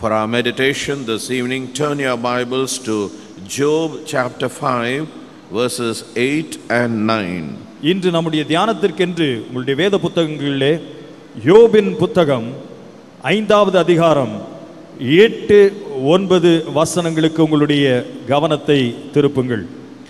For our meditation this evening, turn your Bibles to Job chapter 5, verses 8 and 9. இன்று நம்முடைய தியானத்திற்கென்று உங்களுடைய வேத புத்தகங்களிலே யோபின் புத்தகம் ஐந்தாவது அதிகாரம் எட்டு ஒன்பது வசனங்களுக்கு உங்களுடைய கவனத்தை திருப்புங்கள்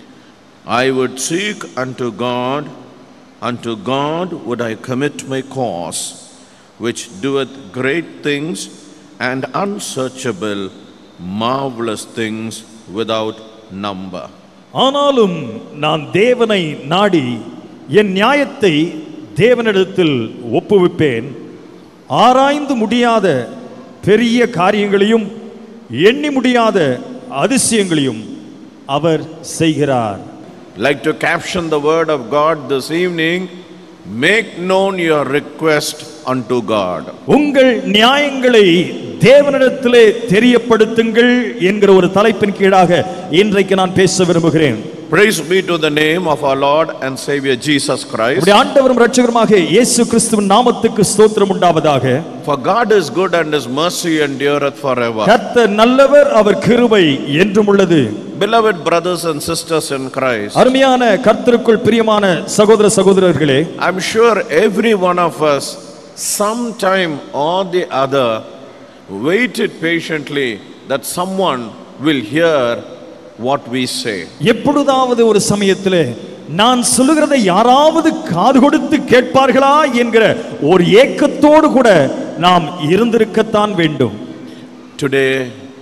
I would seek unto God, unto God would I commit my cause, which doeth great things and unsearchable, marvelous things without number. ஆனாலும் நான் தேவனை நாடி என் நியாயத்தை தேவனிடத்தில் ஒப்புவிப்பேன் ஆராய்ந்து முடியாத பெரிய காரியங்களையும் எண்ணி முடியாத அதிசயங்களையும் அவர் செய்கிறார் Like to caption the word of God this evening, make known your request unto God. உங்கள் நியாயங்களை தேவனிடத்திலே தெரியப்படுத்துங்கள் என்கிற ஒரு தலைப்பின் கீழாக இன்றைக்கு நான் பேச விரும்புகிறேன் Praise be to the name of our Lord and Savior Jesus Christ. நம்முடைய ஆண்டவரும் இரட்சகருமாக இயேசு கிறிஸ்துவின் நாமத்துக்கு ஸ்தோத்திரம் உண்டாவதாக For God is good and his mercy endureth forever. கர்த்தர் நல்லவர் அவர் கிருபை என்றும் உள்ளது Beloved brothers and sisters in Christ, அருமையான கர்த்தருக்குள் பிரியமான சகோதர சகோதரர்களே I'm sure every one of us, sometime or the other, waited patiently that someone will hear what we say. எப்பொழுதாவது ஒரு சமயத்திலே நான் சொல்லுகிறதை யாராவது காது கொடுத்து கேட்பார்களா என்கிற ஒரு ஏக்கத்தோடு கூட நாம் இருந்திருக்கத்தான் வேண்டும் Today,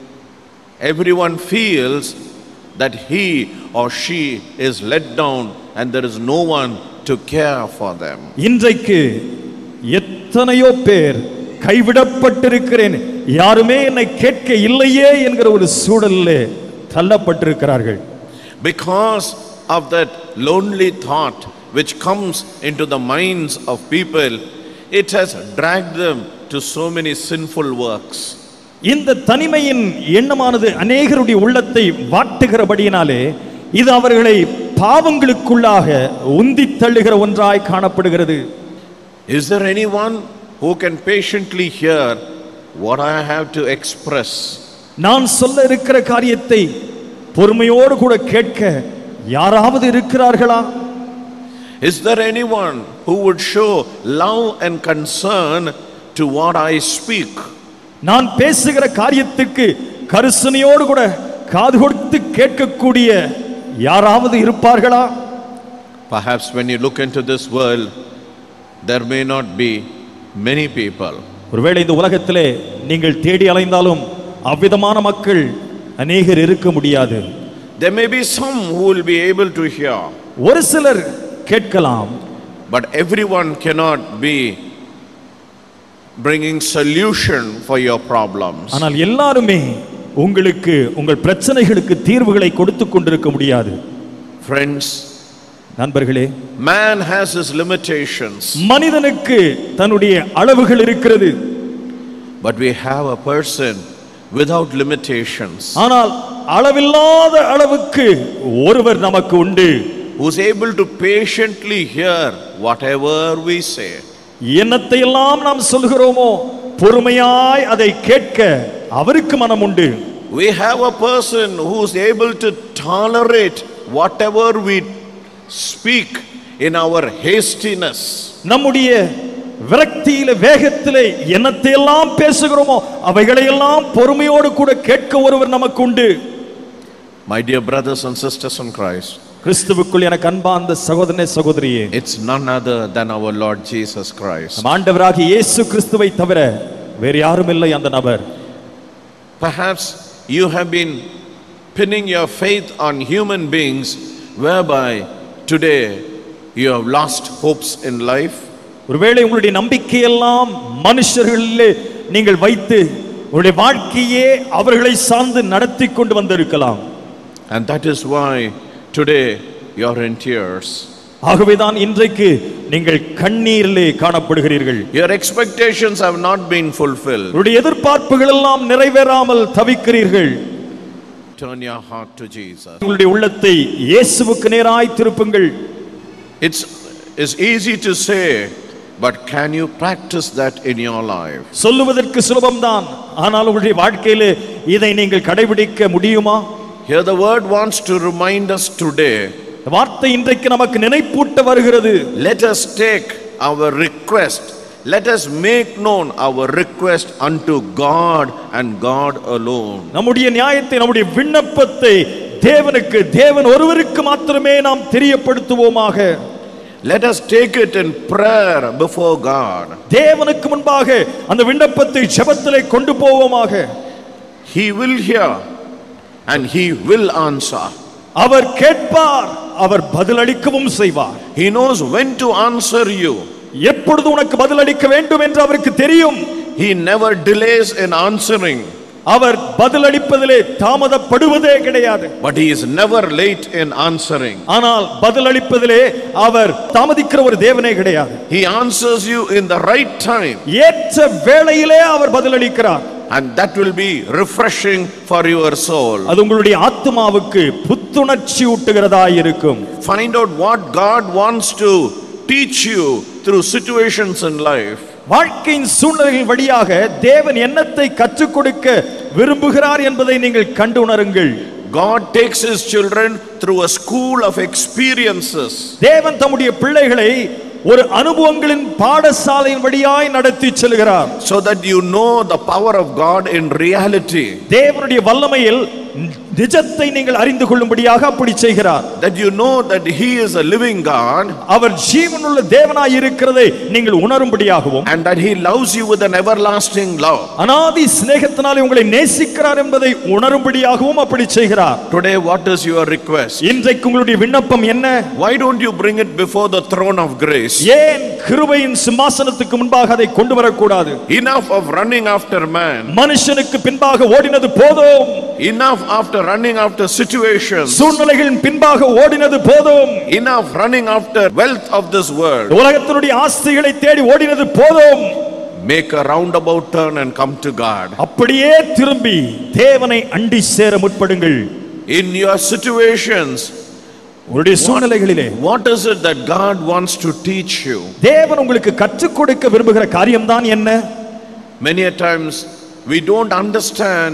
everyone feels that he or she is let down and there is no one to care for them. இன்றைக்கு எத்தனையோ பேர் கைவிடப்பட்டிருக்கிறேன் யாருமே என்னை கேட்க இல்லையே என்கிற ஒரு சூழலிலே தள்ளப்பட்டிருக்கிறார்கள் Because of that lonely thought which comes into the minds of people, it has dragged them to so many sinful works. இந்த தனிமையின் எண்ணமானது அநேகருடைய உள்ளத்தை வாட்டுகிறபடியினாலே இது அவர்களை பாவங்களுக்குள்ளாக உந்தித் தள்ளுகிற ஒன்றாய் காணப்படுகிறது Is there anyone who can patiently hear what I have to express? நான் சொல்ல இருக்கிற காரியத்தை பொறுமையோடு கூட கேட்க யாராவது இருக்கிறார்களா Is there anyone who would show love and concern to what I speak? நான் பேசுகிற காரியத்துக்கு கரிசனையோடு கூட காது கொடுத்து கேட்கக்கூடிய யாராவது இருப்பார்களா Perhaps when you look into this world, there may not be many people. ஒருவேளை இந்த உலகத்திலே நீங்கள் தேடி அலைந்தாலும் அவ்விதமான மக்கள் அநேகர் இருக்க முடியாது There may be some who will be able to hear, ஒரு சிலர் கேட்கலாம் but everyone cannot be bringing solution for your problems. ஆனால் எல்லாருமே உங்களுக்கு உங்கள் பிரச்சனைகளுக்கு தீர்வுகளை கொடுத்து கொண்டிருக்க முடியாது Friends, நண்பர்களே man has his limitations, மனிதனுக்கு தன்னுடைய அளவுகள் இருக்கிறது but we have a person without limitations ஆனால் அளவில்லாத அளவுக்கு ஒருவர் நமக்கு உண்டு who's able to patiently hear whatever we say. என்னத்தை எல்லாம் நாம் சொல்கிறோமோ பொறுமையாய் அதை கேட்க அவருக்கு மனம் உண்டு We have a person who's able to tolerate whatever we speak in our hastiness. நம்முடைய விரக்தியில வேகத்திலே என்னத்தை எல்லாம் பேசுகிறோமோ அவைகளை எல்லாம் பொறுமையோடு கூட கேட்க ஒருவர் நமக்கு உண்டு My dear brothers and sisters in Christ, கிறிஸ்துவுக்குள் எனக்கு அன்பார்ந்த சகோதரனே சகோதரியே it's none other than our Lord Jesus Christ. நம் ஆண்டவராகிய இயேசு கிறிஸ்துவை தவிர வேறு யாரும் இல்லை அந்த நபர் Perhaps you have been pinning your faith on human beings, whereby today you have lost hopes in life. ஒருவேளை உங்களுடைய நம்பிக்கையெல்லாம் மனுஷர்களிலே நீங்கள் வைத்து உங்களுடைய வாழ்க்கையே அவர்களை சார்ந்து நடத்தி கொண்டு வந்திருக்கலாம் And that is why today you're in tears. ஆகவேதான் இன்றைக்கு நீங்கள் கண்ணீரிலே காணப்படுகிறீர்கள் Your expectations have not been fulfilled. உங்களுடைய எதிர்பார்ப்புகள் எல்லாம் நிறைவேறாமல் தவிக்கிறீர்கள் Turn your heart to Jesus. உங்களுடைய உள்ளத்தை இயேசுவுக்கு நேராய் திருப்புங்கள் It's, it's easy to say but can you practice that in your life? சொல்லுவதற்கு சுலபம்தான் ஆனால் உங்களுடைய வாழ்க்கையிலே இதை நீங்கள் கடைபிடிக்க முடியுமா Here the word wants to remind us today இந்த வார்த்தை இன்றைக்கு நமக்கு நினைப்பூட்ட வருகிறது let us take our request, let us make known our request unto God and God alone. நம்முடைய நியாயத்தை நம்முடைய விண்ணப்பத்தை தேவனுக்கு தேவன் ஒருவருக்கு மாத்திரமே நாம் தெரியப்படுத்துவோமாக Let us take it in prayer before God. தேவனுக்கு முன்பாக அந்த விண்ணப்பத்தை ஜெபத்திலே கொண்டு போவோமாக He will hear and He will answer. அவர் கேட்பார் அவர் பதிலளிக்கவும் செய்வார் He knows when to answer you. எப்பொழுது உனக்கு பதிலளிக்க வேண்டும் என்று அவருக்கு தெரியும் He never delays in answering, அவர் பதிலளிப்பதிலே தாமதப்படுவதே கிடையாது but He is never late in answering. ஆனால் பதிலளிப்பதிலே அவர் தாமதிக்கிற ஒரு தேவனே கிடையாது He answers you in the right time, ஏற்ற வேளையிலே அவர் பதிலளிக்கிறார் and that will be refreshing for your soul. அது உங்களுடைய ஆத்மாவுக்கு புத்துணர்ச்சி ஊட்டுகிறதா இருக்கும் Find out what God wants to teach you through situations in life. வாழ்க்கையின் சூழ்நிலைகள் வழியாக தேவன் என்னத்தை கற்றுக் கொடுக்க விரும்புகிறார் என்பதை நீங்கள் கண்டு உணருங்கள் God takes His children through a school of experiences. தேவன் தம்முடைய பிள்ளைகளை ஒரு அனுபவங்களின் பாடசாலையின் வழியாய் நடத்தி செல்கிறார் so that you know the power of God in reality, தேவனுடைய வல்லமையில் நிஜத்தை நீங்கள் அறிந்து கொள்ளும்படியாக அப்படி செய்கிறார் that you know that He is a living God அவர் ஜீவனுள்ள தேவனாய் இருக்கிறதை நீங்கள் உணரும்படியாகவும் and that He loves you with an everlasting love. அனாதி சிநேகத்தினாலே உங்களை நேசிக்கிறார் என்பதை உணரும்படியாகவும் அப்படி செய்கிறார் Today, what is your request? இன்றைக்கு உங்களுடைய விண்ணப்பம் என்ன Why don't you bring it before the throne of grace? ஏன் கிருபையின் சிம்மாசனத்துக்கு முன்பாக அதை கொண்டு வரக்கூடாது Enough of running after man, மனுஷனுக்கு பின்பாக ஓடினது போதும் enough after running after situations, சூழ்நிலைகளின் பின்பாக ஓடினது போதும் enough running after wealth of this world. உலகத்தினுடைய ஆஸ்திகளை தேடி ஓடினது போதும் Make a roundabout turn and come to God. அப்படியே திரும்பி தேவனை அண்டி சேர முற்படுங்கள் In your situations, உங்களுடைய சூழ்நிலைகளிலே what is it that God wants to teach you? தேவன் உங்களுக்கு கற்றுக் கொடுக்க விரும்புகிற காரியம்தான் என்ன Many a times we don't understand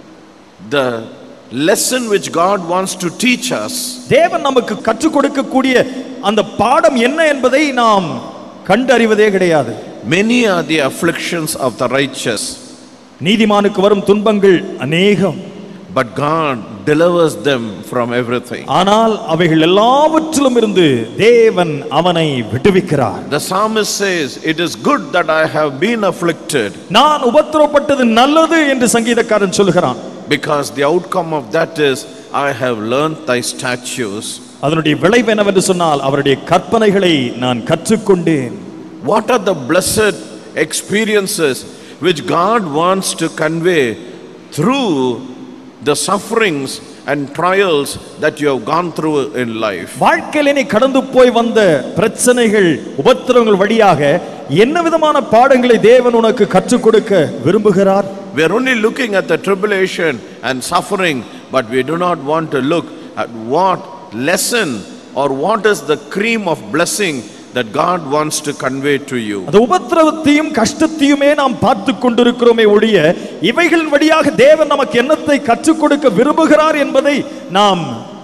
the lesson which God wants to teach us. தேவன் நமக்கு கற்றுக் கொடுக்கக்கூடிய அந்த பாடம் என்ன என்பதை நாம் கண்டறிவதே கிடையாது Many are the afflictions of the righteous, நீதிமானுக்கு வரும் துன்பங்கள் அநேகம் but God delivers them from everything. ஆனால் அவைகள் எல்லாவற்றிலும் இருந்து தேவன் அவனை விடுவிக்கிறார் The psalmist says, It is good that I have been afflicted, நான் உபத்திரப்பட்டது நல்லது என்று சங்கீதக்காரன் சொல்கிறான் because the outcome of that is, I have learnt thy statutes. அதனுடைய விளைவு என்னவென்று சொன்னால் அவருடைய கற்பனைகளை நான் கற்றுக்கொண்டேன் What are the blessed experiences which God wants to convey through the sufferings and trials that you have gone through in life? வாழ்க்கையிலே நீ கடந்து போய் வந்த பிரச்சனைகள் உபத்திரங்கள் வழியாக என்ன விதமான பாடங்களை தேவன் உனக்கு கற்றுக் கொடுக்க விரும்புகிறார் We are only looking at the tribulation and suffering, but we do not want to look at what lesson or what is the cream of blessing that God wants to convey to you. அந்த உபத்திரவத்தையும் கஷ்டத்தையுமே நாம் பார்த்து கொண்டிருக்கிறோமே ஒழிய இவைகளின் வழியாக தேவன் நமக்கு என்னத்தை கற்றுக் கொடுக்க விரும்புகிறார் என்பதை நாம்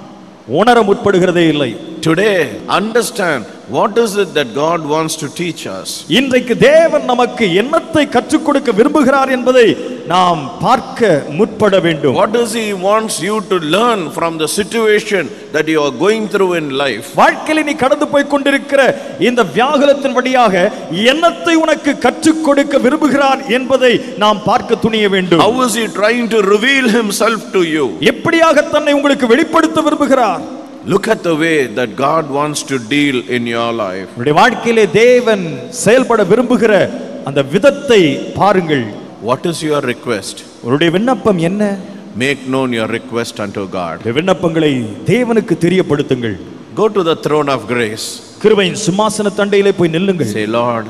உணர முற்படுகிறதே இல்லை Today, understand what is it that God wants to teach us. இன்றைக்கு தேவன் நமக்கு என்னத்தை கற்றுக் கொடுக்க விரும்புகிறார் என்பதை நாம் பார்க்க முற்பட வேண்டும் What does He wants you to learn from the situation that you are going through in life? வாழ்க்கையில நீ கடந்து போய் கொண்டிருக்கிற இந்த வியாகுலத்தின் வழியாக என்னத்தை உனக்கு கற்றுக் கொடுக்க விரும்புகிறார் என்பதை நாம் பார்க்க துணிய வேண்டும் How is He trying to reveal Himself to you? எப்படியாக தன்னை உங்களுக்கு வெளிப்படுத்த விரும்புகிறார் Look at the way that God wants to deal in your life. உங்களுடைய வாழ்க்கையிலே தேவன் செயல்பட விரும்புகிற அந்த விதத்தை பாருங்கள் What is your request? உங்களுடைய விண்ணப்பம் என்ன Make known your request unto God. உங்களுடைய விண்ணப்பங்களை தேவனுக்கு தெரியப்படுத்துங்கள் Go to the throne of grace. கிருபையின் சிம்மாசன தண்டையிலே போய் நில்லுங்கள் Say, Lord,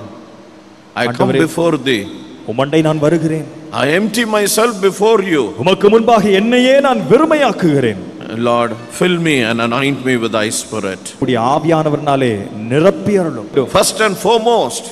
I come ஆண்டவரே. before thee. உமண்டை நான் வருகிறேன் I empty myself before you. உமக்கு முன்பாக என்னையே நான் வெறுமையாக்குகிறேன் Lord, fill me and anoint me with thy spirit. உடைய ஆவியானவர்னாலே நிரப்பி அருளும் First and foremost,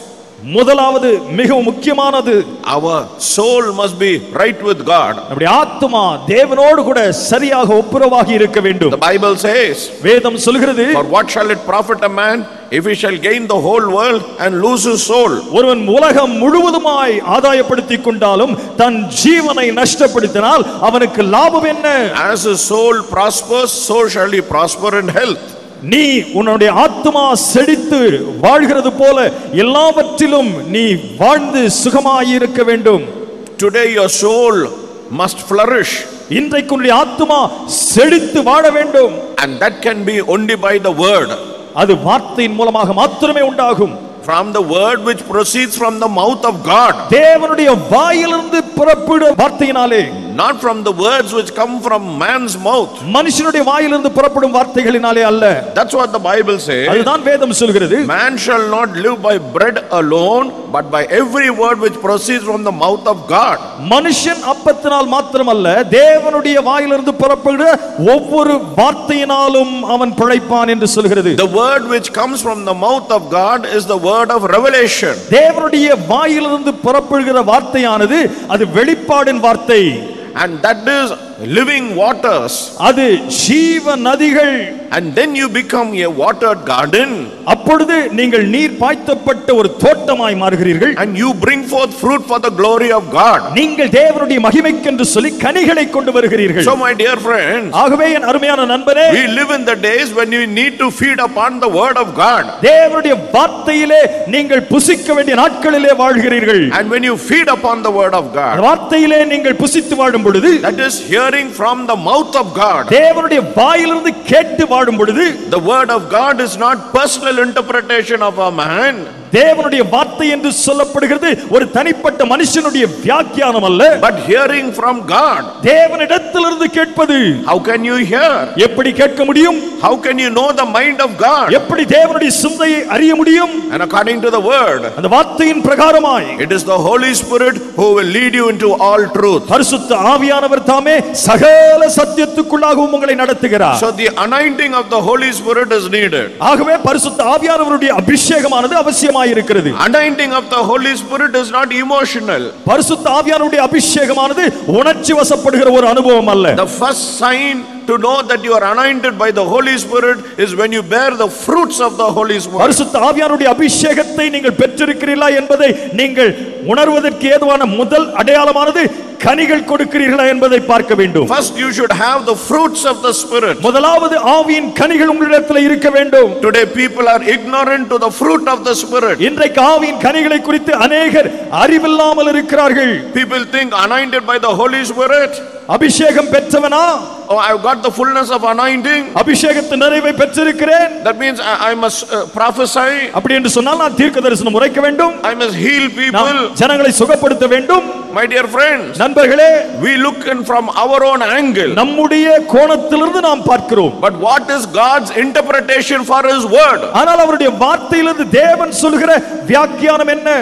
முதலாவது மிகவும் முக்கியமானது Our soul must be right with God. நம்முடைய ஆத்மா தேவனோடு கூட சரியாக ஒப்புரவாகி இருக்க வேண்டும் The Bible says, வேதம் சொல்கிறது For what shall it profit a man if he shall gain the whole world and lose his soul? ஒருவன் உலகம் முழுவதுமாய் ஆதாயப்படுத்திக் கொண்டாலும் தன் ஜீவனை நஷ்டப்படுத்தினால் அவனுக்கு லாபம் என்ன As his soul prospers, so shall he prosper in health. நீ உன்னுடைய ஆத்மா செழித்து வாழ்கிறது போல எல்லாவற்றிலும் நீ வாழ்ந்து சுகமாய் இருக்க வேண்டும் Today, your soul must flourish, இன்றைக்கு உன்னுடைய ஆத்மா செழித்து வாழ வேண்டும் and that can be only by the word. அது வார்த்தையின் மூலமாக மாத்திரமே உண்டாகும் From the word which proceeds from the mouth of God, தேவனுடைய வாயிலிருந்து புறப்படும் வார்த்தையினாலே not from the words which come from man's mouth. மனுஷனுடைய வாயிலிருந்து புறப்படும் வார்த்தைகளினாலே அல்ல That's what the Bible says. அதுதான் வேதம் சொல்கிறது Man shall not live by bread alone, but by every word which proceeds from the mouth of God. மனுஷன் அப்பத்தினால் மாத்திரமல்ல தேவனுடைய வாயிலிருந்து புறப்படுகிற ஒவ்வொரு வார்த்தையினாலும் அவன் பிழைப்பான் என்று சொல்கிறது The word which comes from the mouth of God is the word of revelation. தேவனுடைய வாயிலிருந்து புறப்படுகிற வார்த்தையானது அது வெளிப்பாடின் வார்த்தை And that is living waters. அது ஜீவ நதிகள் And then you become a watered garden அப்பொழுது நீங்கள் நீர் பாய்த்தப்பட்ட ஒரு தோட்டமாய் மாறுகிறீர்கள் and you bring forth fruit for the glory of God. நீங்கள் தேவனுடைய மகிமைக்கென்று சொல்லி கனிகளை கொண்டு வருகிறீர்கள் So, my dear friends, ஆகவே என் அருமையான நண்பனே we live in the days when you need to feed upon the word of God. தேவனுடைய வார்த்தையிலே நீங்கள் புசிக்க வேண்டிய நாட்களிலே வாழ்கிறீர்கள் And when you feed upon the word of God, அந்த வார்த்தையிலே நீங்கள் புசித்து வாழும் பொழுது that is hearing from the mouth of God. தேவனுடைய வாயிலிருந்து கேட்டு வாழும் பொழுது The word of God is not personal interpretation of a man, தேவனுடைய வார்த்தை என்று சொல்லப்படுகிறது ஒரு தனிப்பட்ட மனுஷனுடைய வியாக்கியானம் அல்ல but hearing from God. தேவனிடத்திலிருந்து கேட்பது How can you hear? எப்படி கேட்க முடியும் How can you know the mind of God? எப்படி தேவனுடைய சிந்தையை அறிய முடியும் And according to the word, அந்த வார்த்தையின் பிரகாரமாய் it is the Holy Spirit who will lead you into all truth. பரிசுத்த ஆவியானவர் தாமே சகல சத்தியத்துக்குள்ளாகவும் உங்களை நடத்துகிறார் So the anointing of the Holy Spirit is needed. ஆகவே பரிசுத்த ஆவியானவருடைய அபிஷேகமானது அவசியமாய் இருக்கிறது Anointing of the Holy Spirit is not emotional. பரிசுத்த ஆவியானவருடைய அபிஷேகமானது உணர்ச்சி வசப்படுகிற ஒரு அனுபவம் அல்ல The first sign to know that you are anointed by the Holy Spirit is when you bear the fruits of the Holy Spirit. பரிசுத்த ஆவியானுடைய அபிஷேகத்தை நீங்கள் பெற்றிருக்கிறீர்களா என்பதை நீங்கள் உணர்வதற்கு ஏதுவான முதல் அடையாளமானது கனிகள் கொடுக்கிறீர்களா என்பதை பார்க்க வேண்டும் First, you should have the fruits of the Spirit. முதலாவது ஆவியின் கனிகள் உங்களிடத்தில் இருக்க வேண்டும் Today, people are ignorant to the fruit of the Spirit. இன்றைக்கு ஆவியின் கனிகளை குறித்து அநேகர் அறிவில்லாமல் இருக்கிறார்கள் People think anointed by the Holy Spirit. அபிஷேகம் பெற்றவனா Oh, I've got the fullness of anointing. அபிஷேகத்தின் நிறைவை பெற்றிருக்கிறேன் That means I, I must uh, prophesy. அப்படி என்று சொன்னால் நான் தீர்க்க தரிசனம் உரைக்க வேண்டும் I must heal நான் people. ஜனங்களை சுகப்படுத்த வேண்டும் My dear friends, நண்பர்களே we look in from our own angle. நம்முடைய கோணத்திலிருந்து நாம் பார்க்கிறோம் But what is God's interpretation for His word? ஆனால் அவருடைய வார்த்தையிலிருந்து தேவன் சொல்கிற வியாக்கியானம் என்ன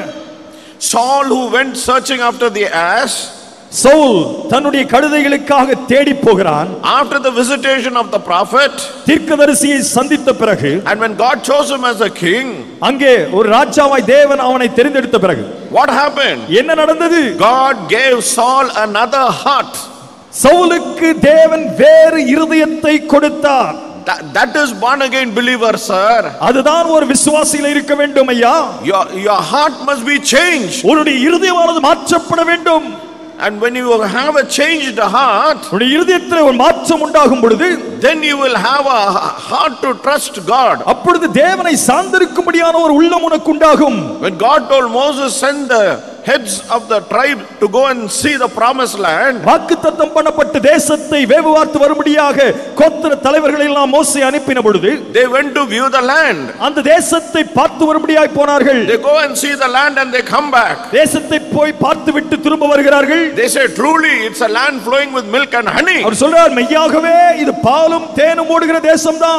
Saul, who went searching after the ass, Saul தன்னுடைய கழுதைகளுக்காக தேடி போகிறான் after the visitation of the prophet, தீர்க்கதரிசியை சந்தித்த பிறகு and when God chose him as a king, அங்கே ஒரு ராஜாவாய் தேவன் அவனை தெரிந்தெடுத்த பிறகு what happened? என்ன நடந்தது God gave Saul another heart. சவுலுக்கு தேவன் வேறு இருதயத்தை கொடுத்தார் That, that is born again believer, sir. அதுதான் ஒரு விசுவாசியில் இருக்க வேண்டும் ஐயா Your, your heart must be changed. உன்னுடைய இருதயமானது மாற்றப்பட வேண்டும் And when you have a changed heart, உன்னுடைய இருதயத்தில் ஒரு மாற்றம் உண்டாகும் பொழுது then you will have a heart to trust God. அப்பொழுது தேவனை சார்ந்திருக்கும்படியான ஒரு உள்ளம் உனக்கு உண்டாகும் When God told Moses, send the heads of the tribe to go and see the promised land, வாக்குத்தத்தம் பண்ணப்பட்ட தேசத்தை வேவு பார்த்து வரும்படியாக கோத்திர தலைவர்களை எல்லாம் மோசே அனுப்பின பொழுது they went to view the land. அந்த தேசத்தை பார்த்து வரும்படியாய் போனார்கள் They go and see the land and they come back. தேசத்தை போய் பார்த்து விட்டு திரும்ப வருகிறார்கள் They say, truly, it's a land flowing with milk and honey. அவர் சொல்றார் மெய்யாகவே இது பாலும் தேனும் ஓடுகிற தேசம்தான்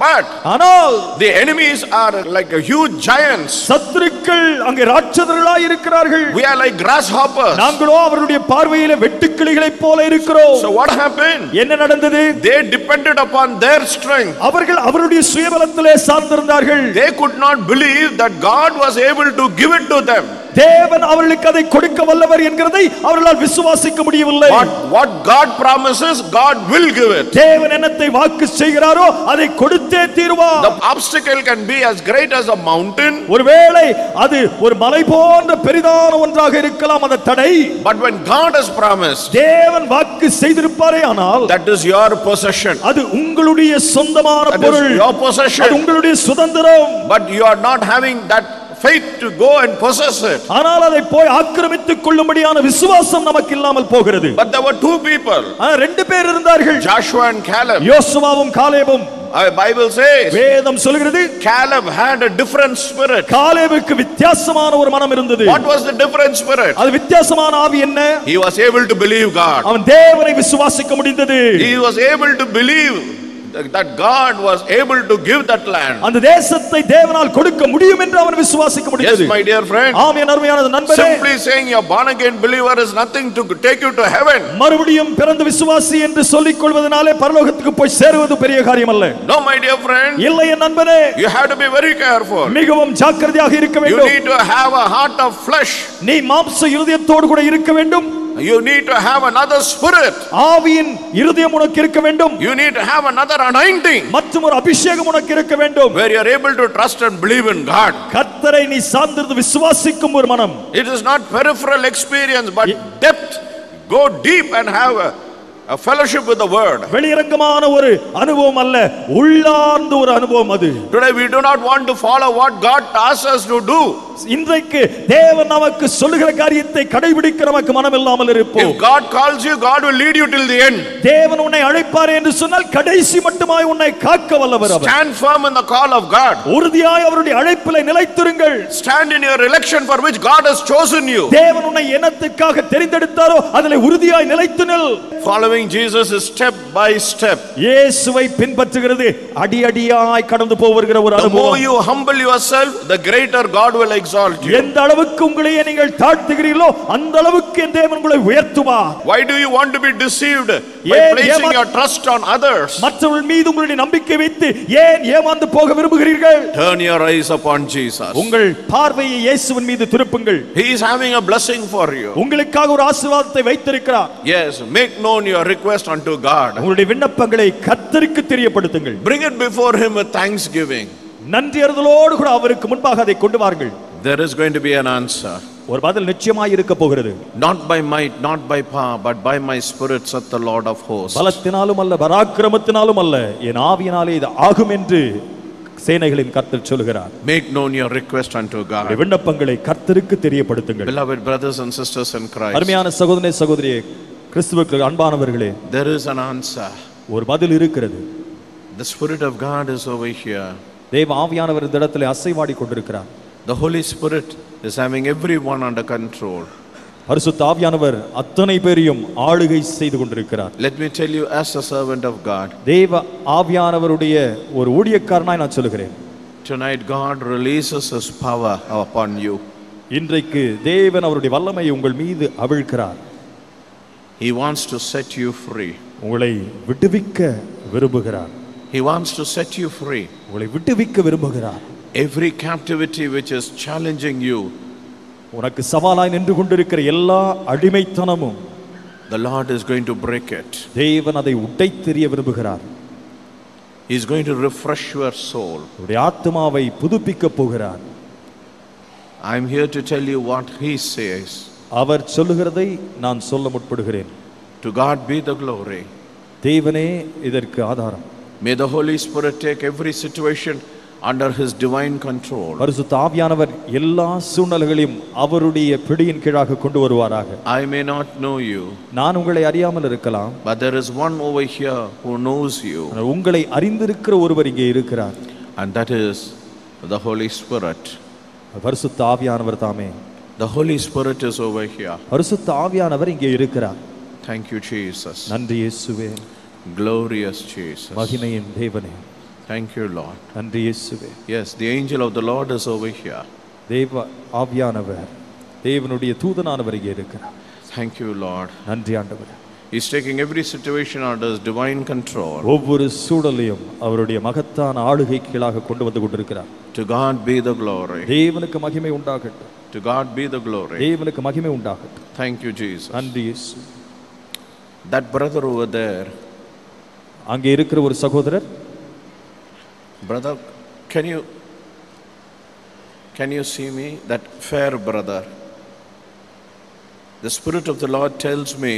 But ஆனால் the enemies are like a huge giants. சத்துருக்கள் அங்கே ராட்சதர்களாய் இருக்கிறார்கள் We are like grasshoppers. நாங்களோ அவருடைய பார்வையில வெட்டுக்கிளிகளைப் போல இருக்கிறோம் So what happened? என்ன நடந்தது They depended upon their strength. அவர்கள் அவருடைய சுயபலத்திலே சார்ந்திருந்தார்கள் They could not believe that God was able to give it to them. தேவன் அவர்களுக்கு அதை கொடுக்க வல்லவர் என்கிறதை அவர்களால் விசுவாசிக்க முடியவில்லை What, what God promises, God will give it. தேவன் என்னத்தை வாக்கு செய்கிறாரோ அதை கொடுத்தே தீருவார் The obstacle can be as great as a mountain, ஒருவேளை அது ஒரு மலை போன்ற பெரிதான ஒன்றாக இருக்கலாம் அந்த தடை but when God has promised, தேவன் வாக்கு செய்திருப்பாரே ஆனால் that is your possession. அது உங்களுடைய சொந்தமான That பொருள் is your அது possession. உங்களுடைய சுதந்திரம் But you are not having that faith to go and possess it. ஆனால் அதை போய் ஆக்கிரமித்துக் கொள்ளும்படியான விசுவாசம் நமக்கு இல்லாமல் போகிறது But there were two people, ஆனா, ரெண்டு பேர் இருந்தார்கள் Joshua and Caleb. யோசுவாவும் காலேபும் Our Bible says வேதம் சொல்கிறது Caleb had a different spirit. காலேபுக்கு வித்தியாசமான ஒரு மனம் இருந்தது What was the different spirit? அது வித்தியாசமான ஆவி என்ன He was able to believe God. அவன் தேவனை விசுவாசிக்க முடிந்தது He was able to believe that God was able to give that land. அந்த தேசத்தை தேவனால் கொடுக்க முடியும் என்று அவன் விசுவாசிக்க Yes, முடிந்தது my dear friend. ஆம் என் அருமையான நண்பரே Simply saying you're born again believer is nothing to take you to heaven. மறுபடியும் பிறந்த விசுவாசி என்று சொல்லிக் கொள்வதனாலே பரலோகத்துக்கு போய் சேருவது பெரிய காரியம் அல்ல No, my dear friend. இல்லை என் நண்பனே You have to be very careful. மிகவும் ஜாக்கிரதையாக இருக்க You வேண்டும் need to have a heart of flesh. நீ மாம்ச இருதயத்தோடு கூட இருக்க வேண்டும் You need to have another spirit. ஆவியின் இருதயம் உனக்கு இருக்க வேண்டும் You need to have another anointing மற்றும் ஒரு அபிஷேகம் உனக்கு இருக்க வேண்டும் where you're able to trust and believe in God. கர்த்தரை நீ சார்ந்திருந்து விசுவாசிக்கும் ஒரு மனம் It is not peripheral experience, but depth. Go deep and have a, a fellowship with the word. வெளியரங்கமான ஒரு அனுபவம் அல்ல உள்ளார்ந்த ஒரு அனுபவம் அது Today we do not want to follow what God asks us to do. இன்றைக்கு தேவன் நமக்கு சொல்லுகிற காரியத்தை கடைபிடிக்க நமக்கு மனம் இல்லாமல் இருப்போம் If God calls you, God will lead you till the end. தேவன் உன்னை அழைப்பார் என்று சொன்னால் கடைசி மட்டுமாய் உன்னை காக்க வல்லவர் அவர் Stand firm in the call of God. உறுதியாய் அவருடைய அழைப்பில் நிலைத்திருங்கள் Stand in your election for which God has chosen you. தேவன் உன்னை எண்ணத்துக்காக தெரிந்தெடுத்தாரோ அதில் உறுதியாய் நிலைத்து நில் Following Jesus is step by step. இயேசுவை பின்பற்றுகிறது அடி அடியாய் கடந்து போவருகிற ஒரு The more அனுபவம் you humble yourself, the greater God will exalt you. எந்த அளவுக்கு உங்களையே நீங்கள் தாழ்த்துகிறீர்களோ அந்த அளவுக்கு என் தேவன் உங்களை உயர்த்துவார் Why do you want to be deceived by ஏன் placing ஏமா- your trust on others? மற்றவர்கள் மீது உங்களுடைய நம்பிக்கை வைத்து ஏன் ஏமாந்து போக விரும்புகிறீர்கள் Turn your eyes upon Jesus. உங்கள் பார்வையை இயேசுவின் மீது திருப்புங்கள் He is having a blessing for you. உங்களுக்காக ஒரு ஆசீர்வாதத்தை வைத்திருக்கிறார் Yes, make known your request unto God. உங்களுடைய விண்ணப்பங்களை கர்த்தருக்கு தெரியப்படுத்துங்கள் Bring it before Him with thanksgiving. நன்றி அறிதலோடு கூட அவருக்கு முன்பாக அதை கொண்டு வாருங்கள் There is going to be an answer. ஒரு பதில் நிச்சயமாய் இருக்க போகிறது Not by might, not by power, but by my spirit, saith the Lord of hosts. பலத்தினாலும் அல்ல பராக்கிரமத்தினாலும் அல்ல என் ஆவியினாலே இது ஆகும் என்று சேனைகளின் கர்த்தர் சொல்கிறார் Make known your request unto உங்களுடைய God. விண்ணப்பங்களை கர்த்தருக்கு தெரியப்படுத்துங்கள் Beloved brothers and sisters in Christ, அருமையான சகோதரனே சகோதரியே கிறிஸ்துவுக்கு அன்பானவர்களே there is an answer. ஒரு பதில் இருக்கிறது The Spirit of God is over here. தேவ ஆவியானவர் இந்த இடத்துல அசைவாடி கொண்டிருக்கிறார் The Holy Spirit is having everyone under control. பரிசுத்த ஆவியானவர் அத்தனை பேரையும் ஆளுகை செய்து கொண்டிருக்கிறார் Let me tell you, as a servant of God, தேவ ஆவியானவருடைய ஒரு ஊழியக்காரனாய் நான் சொல்லுகிறேன் tonight God releases His power upon you. இன்றைக்கு தேவன் அவருடைய வல்லமையை உங்கள் மீது அவிழ்க்கிறார் He wants to set you free. உங்களை விடுவிக்க விரும்புகிறார் He wants to set you free. உங்களை விடுவிக்க விரும்புகிறார் Every captivity which is challenging you, உனக்கு சவாலாய் நின்று கொண்டிருக்கிற எல்லா அடிமைத்தனமும் the Lord is going to break it. தேவன் அதை உடைத்தெறிய விரும்புகிறார் He's going to refresh your soul. உடைய ஆத்மாவை புதுப்பிக்க போகிறார் I'm here to tell you what He says. அவர் சொல்லுகிறதை நான் சொல்ல முற்படுகிறேன் To God be the glory. தேவனே இதற்கு ஆதாரம் May the Holy Spirit take every situation under His divine control. பரிசுத்த ஆவியானவர் எல்லா சூழ்நிலைகளையும் அவருடைய பிடியின் கீழாக கொண்டு வருவாராக I may not know you, நான் உங்களை அறியாமல் இருக்கலாம் but there is one over here who knows you, ஆனால் உங்களை அறிந்திருக்கிற ஒருவர் இங்கே இருக்கிறார் and that is the Holy Spirit. பரிசுத்த ஆவியானவர் தாமே The Holy Spirit is over here. பரிசுத்த ஆவியானவர் இங்கே இருக்கிறார் Thank you, Jesus. நன்றி இயேசுவே Glorious Jesus. மகிமையின் தேவனே Thank you, Lord. நன்றி இயேசுவே Yes, the angel of the Lord is over here. தேவ ஆவியானவர் தேவனுடைய தூதனானவர் இங்கே இருக்கிறார் Thank you, Lord. நன்றி ஆண்டவர் He's taking every situation under his divine control. ஒவ்வொரு சூழலையும் அவருடைய மகத்தான ஆளுகை கீழாக கொண்டு வந்து கொண்டிருக்கிறார் To God be the glory. தேவனுக்கு மகிமை உண்டாகட்டும் To God be the glory. தேவனுக்கு மகிமை உண்டாகட்டும் Thank you, Jesus. நன்றி இயேசு That brother over there, அங்கே இருக்கிற ஒரு சகோதரர் brother, can you can you see me? That fair brother. The Spirit of the Lord tells me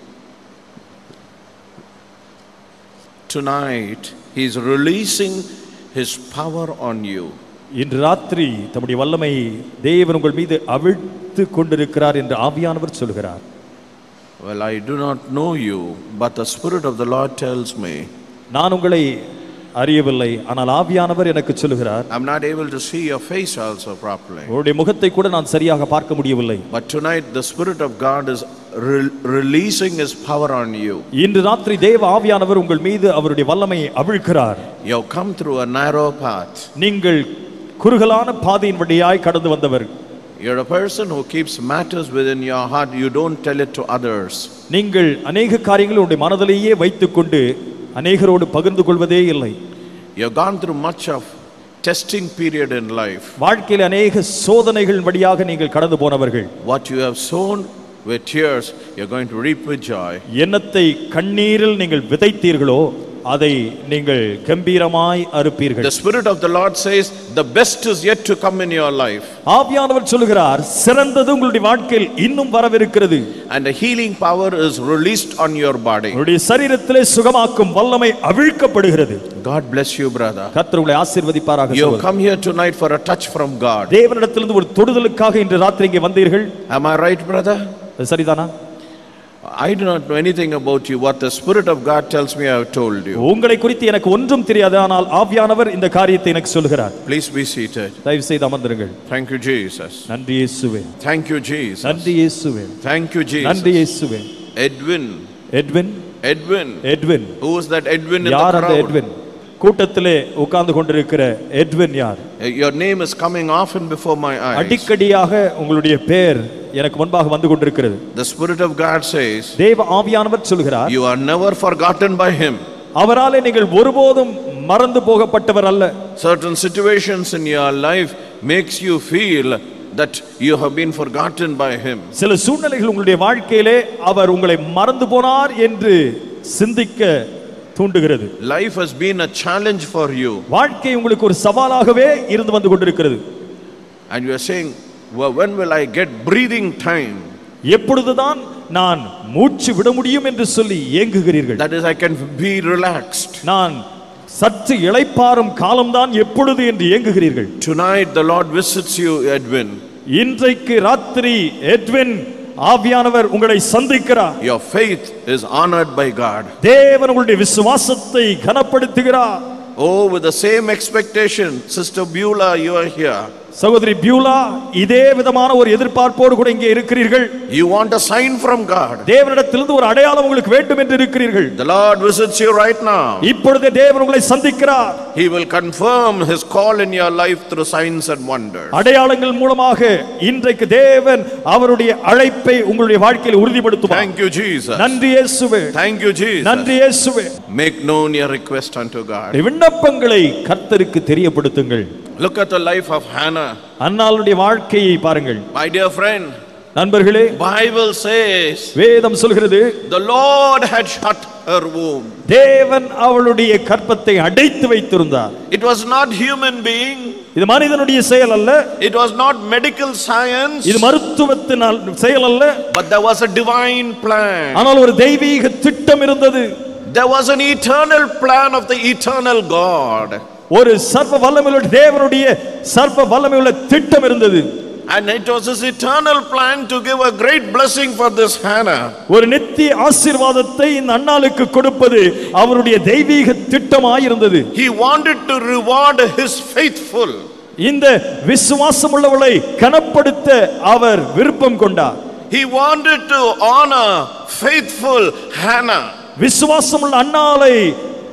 tonight He's releasing His power on you. இன்று ராத்திரி தம்முடைய வல்லமை தேவன் உங்கள் மீது அவிழ்த்து கொண்டிருக்கிறார் என்று ஆவியானவர் சொல்கிறார் Well, I do not know you, but the Spirit of the Lord tells me நான் உங்களை அறியவில்லை ஆனால் ஆவியானவர் எனக்கு சொல்லுகிறார் I'm not able to see your face also properly. உங்களுடைய முகத்தை கூட நான் சரியாக பார்க்க முடியவில்லை But tonight, the Spirit of God is re- releasing His power on you. இன்று ராத்திரி தேவ ஆவியானவர் உங்கள் மீது அவருடைய வல்லமையை அவிழ்க்கிறார் You have come through a narrow path. நீங்கள் குறுகலான பாதையின் வழியாய் கடந்து வந்தவர் You're a person who keeps matters within your heart, you don't tell it to others. நீங்கள் அநேக காரியங்களை உங்களுடைய மனதிலேயே வைத்துக்கொண்டு அநேகரோடு பகிர்ந்து கொள்வதே இல்லை You've gone through much of testing period in life. வாழ்க்கையில் அநேக சோதனைகள் வழியாக நீங்கள் கடந்து போனவர்கள் What you have sown with tears, you're going to reap with joy. எண்ணத்தை கண்ணீரில் நீங்கள் விதைத்தீர்களோ அதை நீங்கள் கம்பீரமாய் அறுப்பீர்கள் The Spirit of the Lord says, the best is yet to come in your life. ஆவியானவர் சொல்லுகிறார் சிறந்தது உங்களுடைய வாழ்க்கையில் இன்னும் வரவிருக்கிறது And the healing power is released on your body. உங்களுடைய சரீரத்திலே சுகமாக்கும் வல்லமை அவிழ்க்கப்படுகிறது God bless you, brother. கர்த்தர் உங்களை ஆசீர்வதிப்பாராக You have சகோதரர். come here tonight for a touch from God. தேவனிடத்திலிருந்து ஒரு தொடுதலுக்காக இன்று ராத்திரி இங்கே வந்தீர்கள் Am I right, brother? அது சரிதானா I do not know anything about you. What the Spirit of God tells me, I have told you. உங்களை குறித்து எனக்கு ஒன்றும் தெரியாது ஆனால் ஆவியானவர் இந்த காரியத்தை எனக்கு சொல்கிறார் Please be seated. தயவு செய்து அமர்ந்திருங்கள் Thank you, Jesus. நன்றி இயேசுவே Thank you, Jesus. நன்றி இயேசுவே Thank you, நன்றி Jesus. இயேசுவே Edwin. Edwin Edwin. Edwin Who is that Edwin in யார் the அந்த crowd? எட்வின் கூட்டத்திலே உட்கார்ந்து கொண்டிருக்கிற எட்வின் யார் Your name is coming often before my eyes. அடிக்கடியாக உங்களுடைய பேர் எனக்கு முன்பாக வந்து கொண்டிருக்கிறது The Spirit of God says, தேவ ஆவியானவர் சொல்கிறார் You are never forgotten by Him. அவராலே நீங்கள் ஒருபோதும் மறந்து போகப்பட்டவர் அல்ல Certain situations in your life makes you feel that you have been forgotten by Him. சில சூழ்நிலைகள் உங்களுடைய வாழ்க்கையிலே அவர் உங்களை மறந்து போனார் என்று சிந்திக்க தூண்டுகிறது Life has been a challenge for you. வாழ்க்கை உங்களுக்கு ஒரு சவாலாகவே இருந்து வந்து கொண்டிருக்கிறது And you are saying, well, when will I get breathing time? எப்பொழுதுதான் நான் மூச்சு விட முடியும் என்று சொல்லி ஏங்குகிறீர்கள் That is, I can be relaxed. நான் சற்று இளைப்பாறும் காலம்தான் எப்பொழுது என்று ஏங்குகிறீர்கள் Tonight, the Lord visits you, Edwin. இன்றைக்கு ராத்திரி எட்வின் ஆவியானவர் உங்களை சந்திக்கிறார் Your faith is honored by God. தேவன் உங்களுடைய விசுவாசத்தை கனப்படுத்துகிறார் Oh, with the same expectation, Sister Beulah, you are here. சகோதரி பியூலா இதே விதமான ஒரு எதிர்பார்ப்போடு கூட இங்கே இருக்கிறீர்கள் You want a sign from God. தேவனிடத்திலிருந்து ஒரு அடையாளம் உங்களுக்கு வேண்டும் என்று இருக்கிறீர்கள் The Lord visits you right now. இப்பொழுதே தேவன் உங்களை சந்திக்கிறார் He will confirm His call in your life through signs and wonders. அடையாளங்கள் மூலமாக இன்றைக்கு தேவன் அவருடைய அழைப்பை உங்களுடைய வாழ்க்கையில் உறுதிப்படுத்துவார் Thank you, Jesus. நன்றி இயேசுவே Thank you, Jesus. நன்றி இயேசுவே Make known your request unto God. விண்ணப்பங்களை கர்த்தருக்கு தெரியப்படுத்துங்கள் Look at the life of Hannah. அன்னாளுடைய வாழ்க்கையை பாருங்கள் My dear friend, நண்பர்களே Bible says வேதம் சொல்கிறது the Lord had shut her womb. தேவன் அவளுடைய கற்பத்தை அடைத்து வைத்திருந்தார் It was not human being. இது மனிதனுடைய செயல் அல்ல It was not medical science. இது மருத்துவத்தினால் செயல் அல்ல But there was a divine plan. ஆனால் ஒரு தெய்வீக திட்டம் இருந்தது There was an eternal plan of the eternal God. ஒரு சர்வ வல்லமையுள்ள தேவனுடைய சர்வ வல்லமையுள்ள திட்டம் இருந்தது And it was his eternal plan to give a great blessing for this Hannah. ஒரு நித்திய ஆசீர்வாதத்தை இந்த அண்ணாளுக்கு கொடுப்பது அவருடைய தெய்வீக திட்டமாயிருந்தது He wanted to reward his faithful. இந்த விசுவாசம் உள்ளவளை கனப்படுத்த அவர் விருப்பம் கொண்டார் He wanted to honor faithful Hannah. விசுவாசமுள்ள அண்ணாளை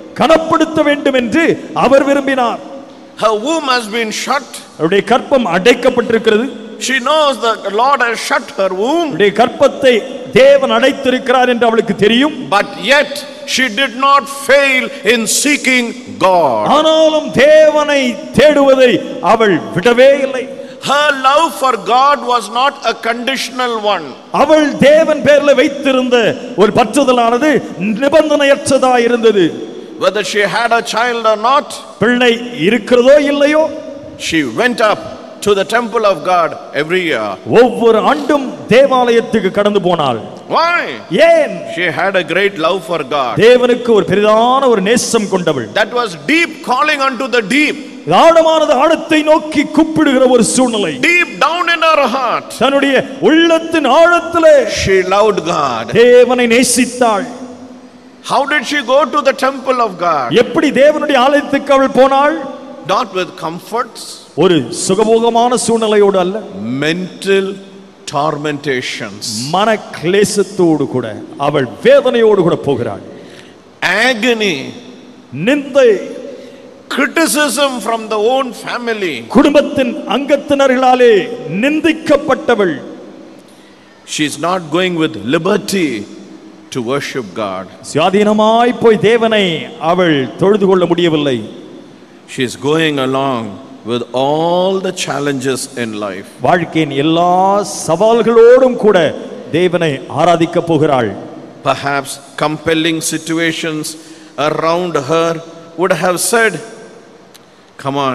கனப்படுத்த வேண்டும் என்று அவர் விரும்பினார் Her womb has been shut. அவருடைய கற்பம் அடைக்கப்பட்டிருக்கிறது She knows that the Lord has shut her womb, அவருடைய கற்பத்தை தேவன் அடைத்திருக்கிறார் என்று அவளுக்கு தெரியும் but yet she did not fail in seeking God. ஆனாலும் தேவனை தேடுவதை அவள் விடவே இல்லை Her love for God was not a conditional one. அவள் தேவன் பேர்ல வைத்திருந்த ஒரு பற்றுதலானது நிபந்தனையற்றதா இருந்தது Whether she had a child or not, பிள்ளை இருக்கிறதோ இல்லையோ she went up to the temple of God every year. ஒவ்வொரு ஆண்டும் தேவாலயத்துக்கு கடந்து போனாள் Why? ஏன் She had a great love for God. தேவனுக்கு ஒரு பெரிதான ஒரு நேசம் கொண்டவள் That was deep calling unto the deep, ஆழமானது ஆழத்தை நோக்கி கூப்பிடுகிற ஒரு சூழ்நிலை deep down in her heart. தன்னுடைய உள்ளத்தின் ஆழத்திலே She loved God. தேவனை நேசித்தாள் How did she go to the temple of God? எப்படி தேவனுடைய ஆலயத்துக்கு அவள் போனாள் Not with comforts, ஒரு சுகபோகமான சூழ்நிலையோடு அல்ல mental tormentations, மன கிளேசத்தோடு கூட அவள் வேதனையோடு கூட போகிறாள் agony, நிந்தை criticism from the own family. குடும்பத்தின் அங்கத்தினர்களாலே நிந்திக்கப்பட்டவள் She's not going with liberty to worship God. சுயாதீனமாய் போய் தேவனை அவள் தொழுது கொள்ள முடியவில்லை She's going along with all the challenges in life. வாழ்க்கையின் எல்லா சவால்களோடும் கூட தேவனை ஆராதிக்க போகிறாள் Perhaps compelling situations around her would have said, Come on,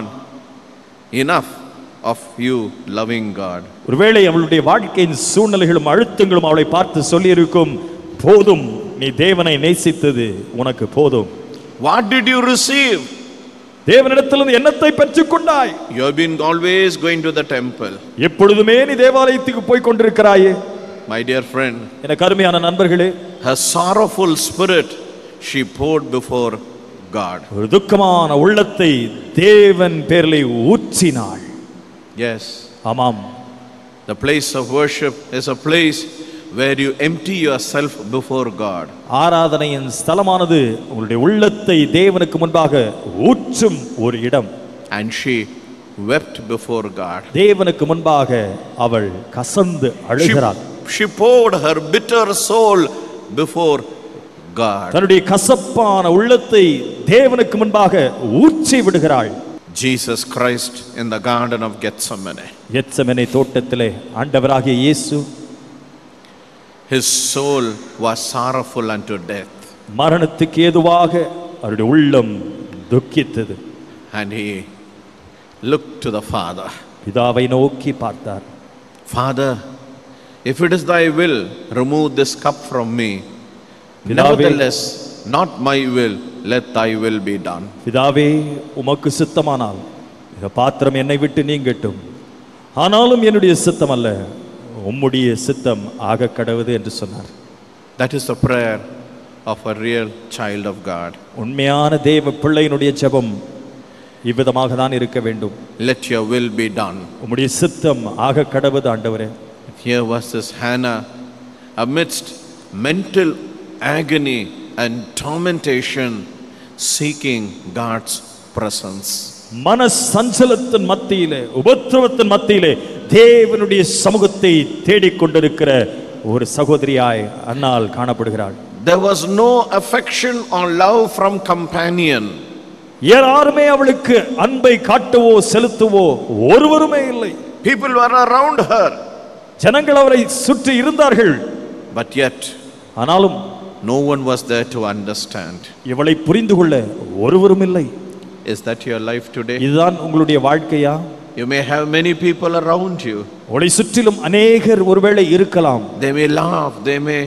enough of you loving God. ஒருவேளை அவளுடைய வாழ்க்கையின் சூழ்நிலைகளும் அழுத்தங்களும் அவளை பார்த்து சொல்லியிருக்கும் போதும் நீ தேவனை நேசித்தது உனக்கு போதும் What did you receive? தேவனிடத்திலிருந்து என்னத்தை பெற்றுக் கொண்டாய் You have been always going to the temple. எப்பொழுதுமே நீ தேவாலயத்துக்கு போய் கொண்டிருக்கிறாயே My dear friend, எனக்கு அருமையான நண்பர்களே her sorrowful spirit she poured before God. ஒரு துக்கமான உள்ளத்தை தேவன் பேரிலே ஊற்றினாள் Yes, ஆமாம் the place of worship is a place where you empty yourself before God. ஆராதனையின் ஸ்தலமானது உங்களுடைய உள்ளத்தை தேவனுக்கு முன்பாக ஊற்றும் ஒரு இடம் And she wept before God. தேவனுக்கு முன்பாக அவள் கசந்து She, அழுகிறாள் she poured her bitter soul before God. தன்னுடைய கசப்பான உள்ளத்தை தேவனுக்கு முன்பாக ஊற்றி விடுகிறாள் Jesus Christ in the Garden of Gethsemane. எத்சமெனை தோட்டத்திலே ஆண்டவராகிய இயேசு His soul was sorrowful unto death, மரணத்துக்கு ஏதுவாக அவருடைய உள்ளம் துக்கித்தது and he looked to the Father. பிதாவை நோக்கி பார்த்தார் Father, if it is thy will, remove this cup from me. Pidaave- Nevertheless, not my will, let thy will be done. பிதாவே உமக்கு சித்தமானால் இந்த பாத்திரம் என்னை விட்டு நீங்கட்டும் ஆனாலும் என்னுடைய சித்தம் அல்ல உம்முடைய சித்தம் ஆக கடவுது என்று சொன்னார் That is the prayer of a real child of God. உண்மையான தேவ பிள்ளையினுடைய ஜெபம் இவ்விதமாக தான் இருக்க வேண்டும் Let your will be done. உம்முடைய சித்தம் ஆக கடவுது ஆண்டவரே Here was this Hannah amidst mental agony and tormentation, seeking God's presence. மன சஞ்சலத்தின் மத்தியிலே உபத்திரவத்தின் மத்தியிலே தேவனுடைய சமூகத்தை தேடிக்கொண்டிருக்கிற ஒரு சகோதரியாய் அன்னால் காணப்படுகிறாள் There was no affection or love from companion. யாருமே அவளுக்கு அன்பை காட்டவோ செலுத்தவோ ஒருவருமே இல்லை People were around her, ஜனங்கள் அவரை சுற்றி இருந்தார்கள் but yet ஆனாலும் no one was there to understand. இவளை புரிந்து கொள்ள ஒருவரும் இல்லை Is that your life today? இதுதான் உங்களுடைய வாழ்க்கையா You may have many people around you. உங்களை சுற்றிலும் அநேகர் ஒருவேளை இருக்கலாம் They may laugh, they may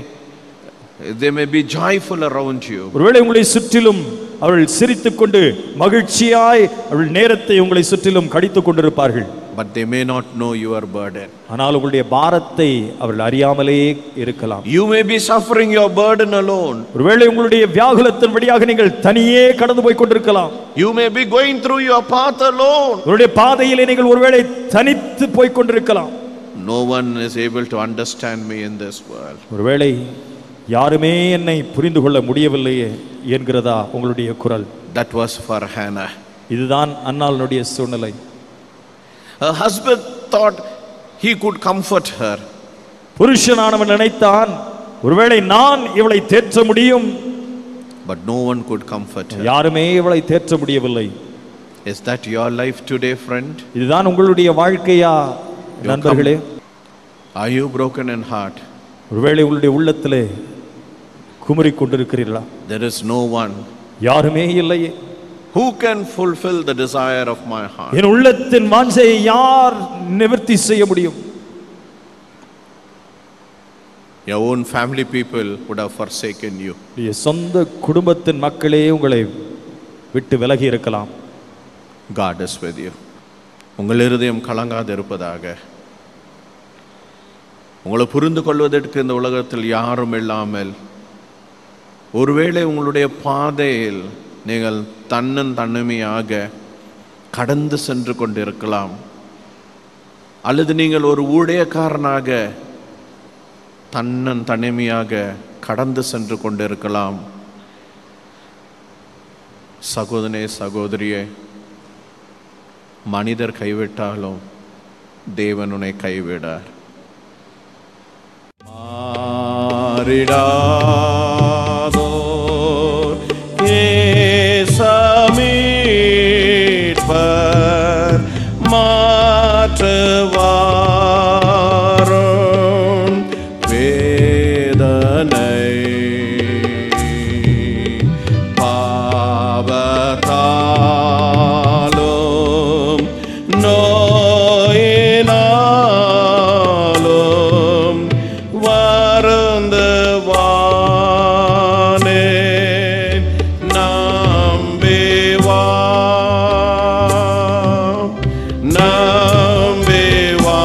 they may be joyful around you. ஒருவேளை உங்களை சுற்றிலும் அவர்கள் சிரித்துக்கொண்டு மகிழ்ச்சியாய் அவர்கள் நேரத்தை உங்களை சுற்றிலும் கடித்துக் கொண்டிருப்பார்கள் But they may not know your burden. ஆனால் உங்களுடைய பாரத்தை அவர்கள் அறியாமலே இருக்கலாம் You may be suffering your burden alone. ஒருவேளை உங்களுடைய வியாகுலத்தின் வழியாக நீங்கள் தனியே கடந்து போய் கொண்டிருக்கலாம் You may be going through your path alone. உங்களுடைய பாதையிலே நீங்கள் ஒருவேளை தனித்து போய் கொண்டிருக்கலாம் No one is able to understand me in this world. ஒருவேளை யாருமே என்னை புரிந்து கொள்ள முடியவில்லையே என்கிறதா உங்களுடைய குரல் That was for Hannah. இதுதான் அன்னாளுடைய சூழ்நிலை Her husband thought he could comfort her. புருஷனானவன் நினைத்தான் ஒருவேளை நான் இவளை தேற்ற முடியும் But no one could comfort her. யாருமே இவளை தேற்ற முடியவில்லை Is that your life today, friend? இதுதான் உங்களுடைய வாழ்க்கையா நண்பர்களே Are you broken in heart? ஒருவேளை உங்களுடைய உள்ளத்திலே Kumari கொண்டிருக்கிறீர்களா There is no one யாருமே இல்லையே who can fulfill the desire of my heart. என் உள்ளத்தின் வாஞ்சையை யார் நிவர்த்தி செய்ய முடியும் Your own family people would have forsaken you. உடைய சொந்த குடும்பத்தின் மக்களே உங்களை விட்டு விலகி இருக்கலாம் God is with you. உங்கள் இருதயம் கலங்காது இருப்பதாக உங்களை புரிந்து கொள்வதற்கு இந்த உலகத்தில் யாரும் இல்லாமல் ஒருவேளை உங்களுடைய பாதையில் நீங்கள் தன்னன் தன்னிமையாக கடந்து சென்று கொண்டிருக்கலாம் அல்லது நீங்கள் ஒரு ஊழியக்காரனாக தன்னன் தனிமையாக கடந்து சென்று கொண்டிருக்கலாம் சகோதரனே சகோதரியே மனிதர் கைவிட்டாலும் தேவன் உன்னை கைவிடார் மாறிடாதோர் ஏசமீட்பர் மாற்றுவாரும் வேதனை பாவத்தாலும் நோயினாலும் வருந்துவானே நம்பிவா நம்பிவா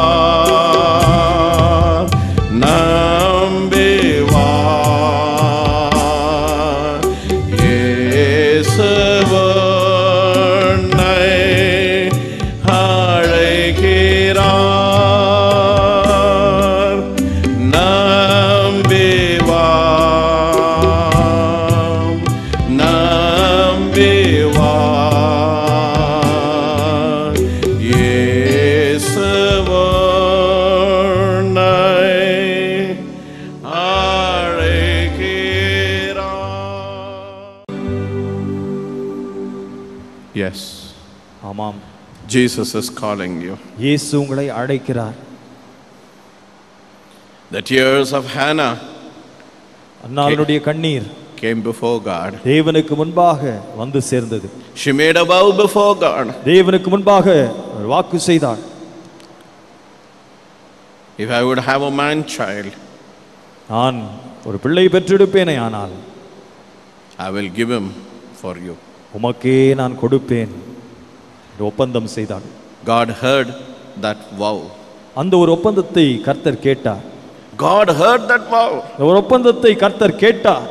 நம்பிவா இயேசுவனை அழைக்கிறார் நம்பிவா நம்பிவா இயேசுவனை அழைக்கிறார் Yes, ஆமாம் Jesus is calling you. இயேசு உங்களை அழைக்கிறார் The tears of Hannah அன்னாளுடைய கண்ணீர் came before God. தேவனுக்கு முன்பாக வந்து சேர்ந்தது She made a vow before God. தேவனுக்கு முன்பாக ஒரு வாக்கு செய்தாள் If I would have a man child, நான் ஒரு பிள்ளை பெற்றெடுப்பேனே ஆனால் I will give him for you. உமக்கே நான் கொடுப்பேன் என்று ஒப்பந்தம் செய்தாள் God heard that vow. அந்த ஒரு ஒப்பந்தத்தை கர்த்தர் கேட்டார் God heard that vow. இந்த ஒரு ஒப்பந்தத்தை கர்த்தர் கேட்டார்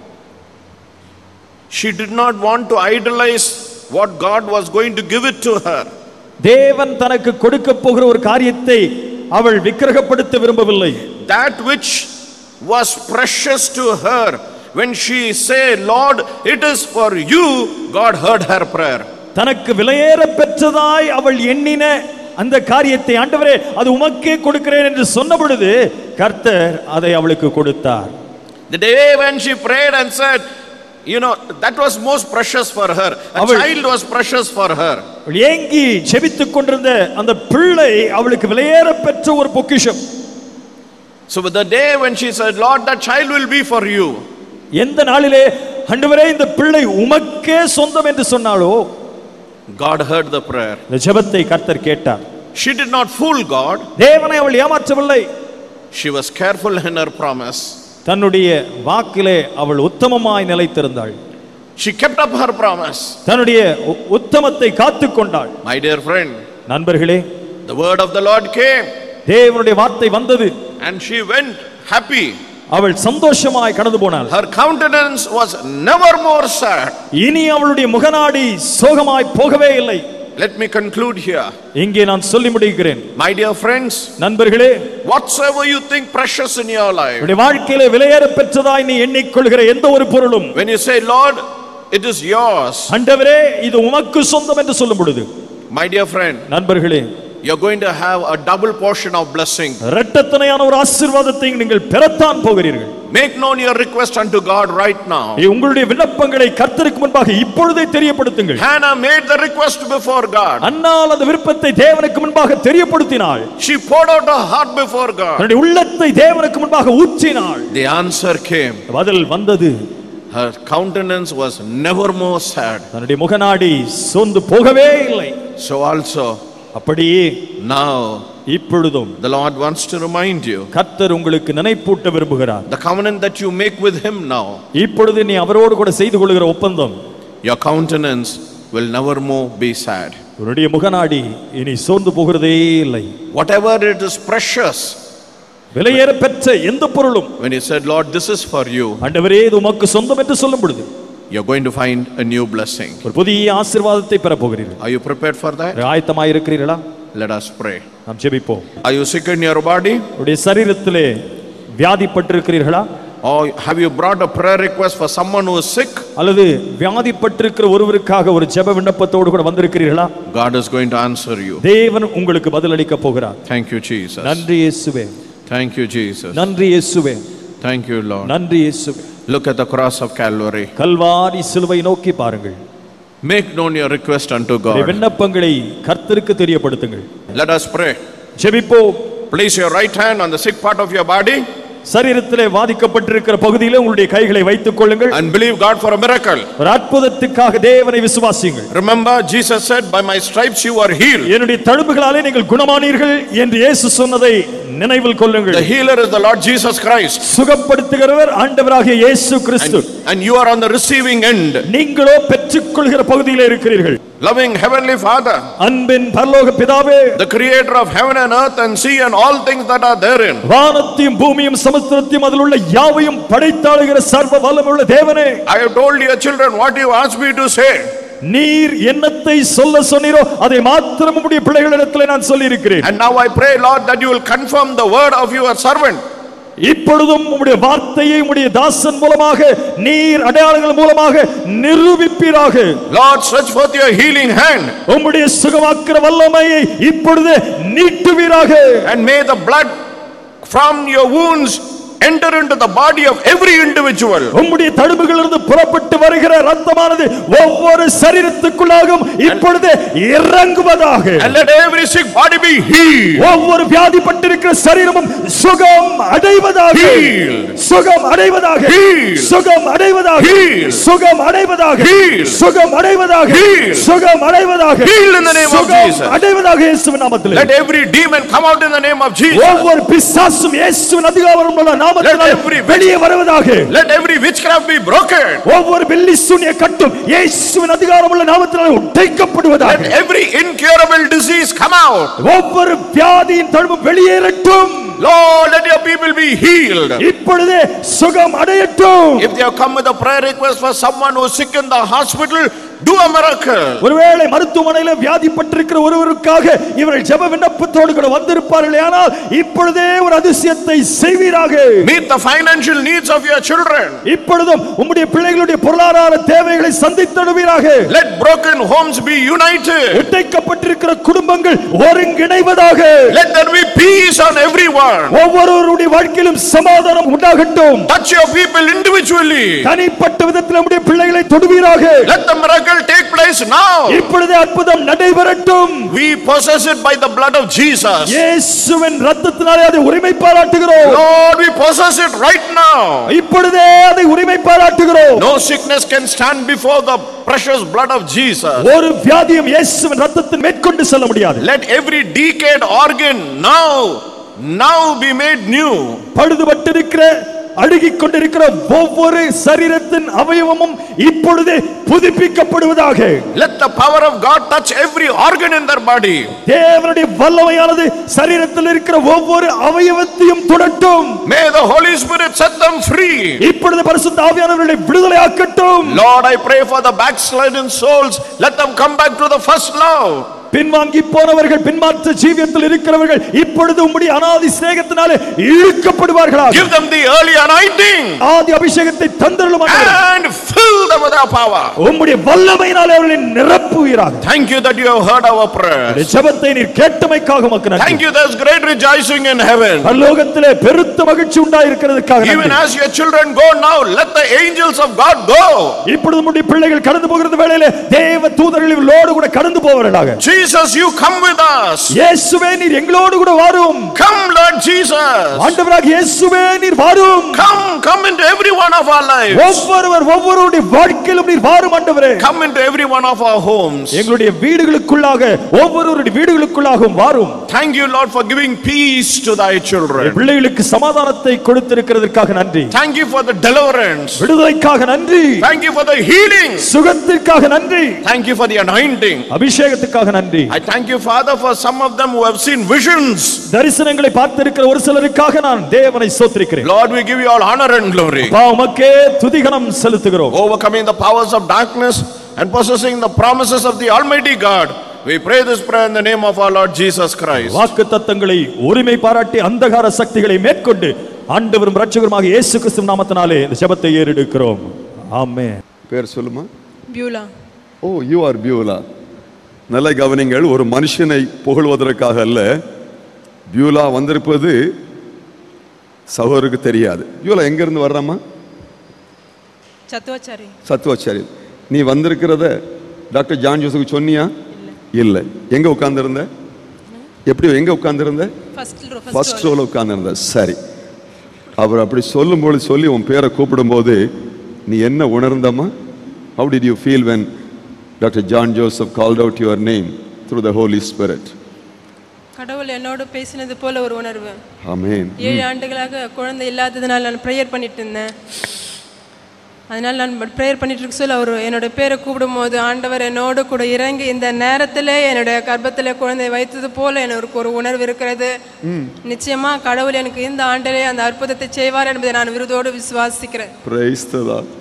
She did not want to idolize what God was going to give it to her. தேவன் தனக்கு கொடுக்க போகிற ஒரு காரியத்தை அவள் விக்கிரகப்படுத்த விரும்பவில்லை That which was precious to her when she said, Lord, it is for you, God heard her prayer. தனக்கு விலையேற பெற்றதாய் அவள் எண்ணின அந்த காரியத்தை ஆண்டவரே அது உமக்கே கொடுக்கிறேன் என்று சொன்ன பொழுது கர்த்தர் அதை அவளுக்கு கொடுத்தார் The day when she prayed and said, You know, that was most precious for her. A அவள்- child was precious for her. அவள் ஏங்கி செபித்துக் கொண்டிருந்த அந்த பிள்ளை அவளுக்கு விலையேற பெற்ற ஒரு பொக்கிஷம் So, with the day when she said, Lord, that child will be for you, எந்த நாளிலே ஆண்டவரே இந்த பிள்ளை உமக்கே சொந்தம் என்று சொன்னாலோ God heard the prayer. இந்த ஜெபத்தை கர்த்தர் கேட்டார் She did not fool God, தேவனை அவள் ஏமாற்றவில்லை she was careful in her promise. தன்னுடைய வாக்கிலே அவள் உத்தமமாய் நிலைத்திருந்தாள் She kept up her promise. தன்னுடைய உ- உத்தமத்தை காத்துக் கொண்டாள் My dear friend, நண்பர்களே the word of the Lord came தேவனுடைய வார்த்தை வந்தது and she went happy. அவள் சந்தோஷமாய் கடந்து போனாள் Her countenance was never more sad. இனி அவளுடைய முகநாடி சோகமாய் போகவே இல்லை Let me conclude here. இங்கே நான் சொல்லி முடிக்கிறேன் My dear friends, நண்பர்களே whatsoever you think precious in your life, உடைய வாழ்க்கையில விலையேற பெற்றதாய் நீ எண்ணிக்கொள்கிற எந்த ஒரு பொருளும் when you say, Lord, it is yours, ஆண்டவரே இது உமக்கு சொந்தம் என்று சொல்லும் பொழுது my dear friend, நண்பர்களே you're going to have a double portion of blessing. இரட்டத்தனையான ஒரு ஆசீர்வாதத்தை நீங்கள் பெறத்தான் போகிறீர்கள் Make known your request unto God right now. உங்களுடைய விண்ணப்பங்களை கர்த்தருக்கு முன்பாக இப்பொழுதே தெரியப்படுத்துங்கள் Hannah made the request before God. அன்னால் அந்த விருப்பத்தை தேவனுக்கு முன்பாக தெரியப்படுத்தினாள் She poured out her heart before God. தன்னுடைய உள்ளத்தை தேவனுக்கு முன்பாக ஊற்றினாள் The answer came. பதில் வந்தது Her countenance was never more sad. தன்னுடைய முகநாடி சோர்ந்து போகவே இல்லை So also, அப்படியே now இப்பொழுதும் the Lord wants to remind you கர்த்தர் உங்களுக்கு நினைப்பூட்ட விரும்புகிறார் the covenant that you make with Him now, இப்பொழுது நீ அவரோடு கூட செய்து கொள்கிற ஒப்பந்தம் your countenance will never more be sad. உன்னுடைய முகநாடி இனி சோர்ந்து போகிறதே இல்லை Whatever it is precious, விலையேற பெற்ற எந்த பொருளும் when you said, Lord, this is for you, ஆண்டவரே இது உமக்கு சொந்தம் என்று சொல்லும் பொழுது you're going to find a new blessing. ஒரு புதிய ஆசீர்வாதத்தை பெற போகிறீர்கள் Are you prepared for that? ஆயத்தமாக இருக்கிறீர்களா Let us pray. நாம் ஜெபிப்போம் Are you sick in your body? உடைய சரீரத்திலே வியாதிப்பட்டிருக்கிறீர்களா Or have you brought a prayer request for someone who is sick? அல்லது வியாதிப்பட்டிருக்கிற ஒருவருக்காக ஒரு ஜெப விண்ணப்பத்தோடு கூட வந்திருக்கிறீர்களா God is going to answer you. தேவன் உங்களுக்கு பதிலளிக்க போகிறார் Thank you, Jesus. நன்றி இயேசுவே Thank you, Jesus. நன்றி இயேசுவே Thank you, Lord. நன்றி இயேசுவே Look at the cross of Calvary. Kalvari சிலுவை நோக்கி பாருங்கள் Make known your request unto உடைய God. விண்ணப்பங்களை கர்த்தருக்கு தெரியப்படுத்துங்கள் Let us pray. ஜெபிப்போம் Place your right hand on the sick part of your body சரீரத்திலே வாதிக்கப்பட்டிருக்கிற பகுதியிலே உங்களுடைய கைகளை வைத்துக் கொள்ளுங்கள் and believe God for a miracle. ஒரு அற்புதத்துக்காக தேவனை விசுவாசியுங்கள் Remember, Jesus said, By my stripes you are healed. என்னுடைய தழும்புகளாலே நீங்கள் குணமானீர்கள் என்று இயேசு சொன்னதை நினைவில் கொள்ளுங்கள் The healer is the Lord Jesus Christ. சுகப்படுத்துகிறவர் ஆண்டவராகிய இயேசு கிறிஸ்து And, and you are on the receiving end. நீங்களோ பெற்றுக்கொள்கிற பகுதியிலே இருக்கிறீர்கள் Loving Heavenly Father, அன்பின் பரலோக பிதாவே the creator of heaven and earth and sea and all things that are therein. வானத்தையும் பூமியும் சமுத்திரத்தையும் அதில் உள்ள யாவையும் படைத்தாளுகிற சர்வ வல்லமுள்ள தேவனே I have told your children what you asked me to say. நீர் என்னத்தை சொல்ல சொன்னீரோ அதை மாத்திரம் உம்முடைய பிள்ளைகளிடத்தில் நான் சொல்லி இருக்கிறேன் And now I pray, Lord, that you will confirm the word of your servant. இப்பொழுதும் உம்முடைய வார்த்தையை உம்முடைய தாசன் மூலமாக நீர் அடையாளங்கள் மூலமாக நிரூபிப்பீராக Lord, stretch forth your healing hand உம்முடைய சுகமாக்கிற வல்லமையை இப்பொழுது நீட்டுவீராக and may the blood from your wounds enter into the body of every individual. உம்முடைய தடுப்புகளிலிருந்து புறப்பட்டு வருகிற ரத்தமானது ஒவ்வொரு சரீரத்துக்குள்ளாகவும் இப்பொழுது இறங்குவதாக And let every sick body be healed. ஒவ்வொரு வியாதிப்பட்டிருக்கிற சரீரமும் சுகம் அடைவதாக Healed. சுகம் அடைவதாக Healed. சுகம் அடைவதாக Healed. சுகம் அடைவதாக Healed. சுகம் அடைவதாக Healed. சுகம் அடைவதாக Healed in the name of சுகம் Jesus. அடைவதாக இயேசுவின் நாமத்தில் Let every demon come out in the name of Jesus. ஒவ்வொரு பிசாசும் இயேசுவின் அதிகாரம் உள்ள நாமத்தில் Let every- வெளியே வருவதாக Let every witchcraft be broken. ஒவ்வொரு வெள்ளி சூனிய கட்டும் இயேசுவின் அதிகாரம் உள்ள நாமத்தில் உடைக்கப்படுவதாக Let every incurable disease come out. ஒவ்வொரு வியாதியின் தழும்பு வெளியேறட்டும் Lord, let your people be healed. இப்பொழுது சுகம் அடையட்டும் If they have come with a prayer request for someone who is sick in the hospital, do a miracle. ஒருவேளை மருத்துவமனையில வியாதிப்பட்டிருக்கிற ஒருவருக்காக இவர்கள் ஜெப விண்ணப்பத்தோடு கூட வந்திருப்பார்கள் ஆனால் இப்பொழுதே ஒரு அதிசயத்தை செய்வீராக Meet the financial needs of your children. இப்பொழுதும் உம்முடைய பிள்ளைகளுடைய பொருளாதார தேவைகளை சந்தித்தடுவீராக Let broken homes be united. உடைக்கப்பட்டிருக்கிற குடும்பங்கள் ஒருங்கிணைவதாக Let there be peace on everyone. ஒவ்வொருவருடைய வாழ்க்கையிலும் சமாதானம் உண்டாகட்டும் Touch your people individually. தனிப்பட்ட விதத்தில் நம்முடைய பிள்ளைகளை தொடுவீராக Let the miracle take place now. இப்பொழுதே அற்புதம் நடைபெறட்டும் We possess it by the blood of Jesus. இயேசுவின் ரத்தத்தினாலே அதை உரிமை பாராட்டுகிறோம் Lord, we possess it right now. இப்பொழுதே அதை உரிமை பாராட்டுகிறோம் No sickness can stand before the precious blood of Jesus. ஒரு வியாதியும் இயேசுவின் ரத்தத்தின் மேற்கொண்டு செல்ல முடியாது Let every decayed organ now, now be made new. பழுதுபட்டிருக்கிற அழுகிக் கொண்டிருக்கிற ஒவ்வொரு சரீரத்தின் அவயவமும் இப்பொழுது புதுப்பிக்கப்படுவதாக Let the power of God touch every organ in their body. தேவனுடைய வல்லமையானது சரீரத்தில் இருக்கிற ஒவ்வொரு அவயவத்தையும் தொடட்டும் May the Holy Spirit set them free. இப்பொழுது பரிசுத்த ஆவியானவர்களை விடுதலையாக்கட்டும் Lord, I pray for the backslidden souls. Let them come back to the first love. பின்வாங்கி போனவர்கள் பின்மாற்ற ஜீவியத்தில் இருக்கிறவர்கள் இப்பொழுது உம்முடைய அனாதி சிநேகத்தினாலே இழுக்கப்படுவார்களாக Give them the early anointing ஆதி அபிஷேகத்தை தந்தருளும் ஆண்டவரே. and fill them with our power. உம்முடைய வல்லமையினாலே அவர்களை நிரப்புவீராக Thank you that you have heard our prayer. இந்த ஜெபத்தை நீர் கேட்டமைக்காக உமக்கு நன்றி Thank you, there's great rejoicing in heaven. பரலோகத்திலே பெருத்த மகிழ்ச்சி உண்டாயிருக்கிறதுக்காக Even நன்றி. as your children go now, let the angels of God go. இப்பொழுது உம்முடைய பிள்ளைகள் கடந்து போகிறது வேளையிலே தேவ தூதர்கள் இவர்களோடு கூட கடந்து போவார்களாக Jesus, you come with us. இயேசுவே நீர் எங்களோடு கூட வாரும் Come, Lord Jesus. ஆண்டவராக இயேசுவே நீர் வாரும் Come, come into every one of our lives. ஒவ்வொருவர் ஒவ்வொருவருடைய வாழ்க்கையிலும் நீர் வாரும் ஆண்டவரே Come into every one of our homes. எங்களுடைய வீடுகளுக்குள்ளாக ஒவ்வொருவருடைய வீடுகளுக்குள்ளாகவும் வாரும் Thank you, Lord, for giving peace to thy children. பிள்ளைகளுக்கு சமாதானத்தை கொடுத்திருக்கிறதற்காக நன்றி Thank you for the deliverance. விடுதலைக்காக நன்றி Thank you for the healing. சுகத்திற்காக நன்றி Thank you for the anointing. அபிஷேகத்துக்காக நன்றி I thank you, Father, for some of them who have seen visions. தரிசனங்களை பார்த்திருக்கிற ஒரு சிலருக்காக நான் தேவனை சோத்திருக்கிறேன் Lord, we give you all honor and glory. அப்பா, உமக்கே துதிகனம் செலுத்துகிறோம் Overcoming the powers of darkness and possessing the promises of the Almighty God. We pray this prayer in the name of our Lord Jesus Christ. வாக்கு தத்தங்களை உரிமை பாராட்டி அந்தகார சக்திகளை மேற்கொண்டு ஆண்டவரும் ரட்சகருமாக இயேசு கிறிஸ்து நாமத்தினாலே இந்த ஜெபத்தை ஏறெடுக்கிறோம் ஆமென் பேர் சொல்லுமா Beulah oh you are Beulah நல்ல கவனிங்கள் ஒரு மனுஷனை புகழ்வதற்காக அல்ல பியூலா வந்திருப்பது சகோதரருக்கு தெரியாது பியூலா எங்கேருந்து வர்றம்மா சத்துவாச்சாரி சத்துவாச்சாரி நீ வந்திருக்கிறத டாக்டர் ஜான் ஜோஸுக்கு சொன்னியா இல்லை எங்கே உட்காந்துருந்த எப்படி எங்கே உட்காந்துருந்த ஃபர்ஸ்ட் ஃபர்ஸ்ட் ரோல உட்காந்துருந்த சரி அவர் அப்படி சொல்லும்போது சொல்லி உன் பேரை கூப்பிடும்போது நீ என்ன உணர்ந்தம்மா how did you feel when doctor John Joseph called out your name through the Holy Spirit கடவுள் என்னோட பேசினது போல ஒரு உணர்வு ஆமென் ஏழு ஆண்டுகளாக குழந்தை இல்லாததுனால நான் ப்ரேயர் பண்ணிட்டு இருந்தேன் அதனால நான் ப்ரேயர் பண்ணிட்டு இருக்க சொல்ல அவர் என்னோட பேரை கூப்பிடும் போது ஆண்டவர் என்னோடு கூட இறங்கி இந்த நேரத்தில் என்னுடைய கர்ப்பத்தில் குழந்தை வைத்தது போல எனக்கு ஒரு உணர்வு இருக்கிறது நிச்சயமா கடவுள் எனக்கு இந்த ஆண்டிலே அந்த அற்புதத்தை செய்வார் என்பதை நான் விருதோடு விசுவாசிக்கிறேன் பிரைஸ் த லார்ட்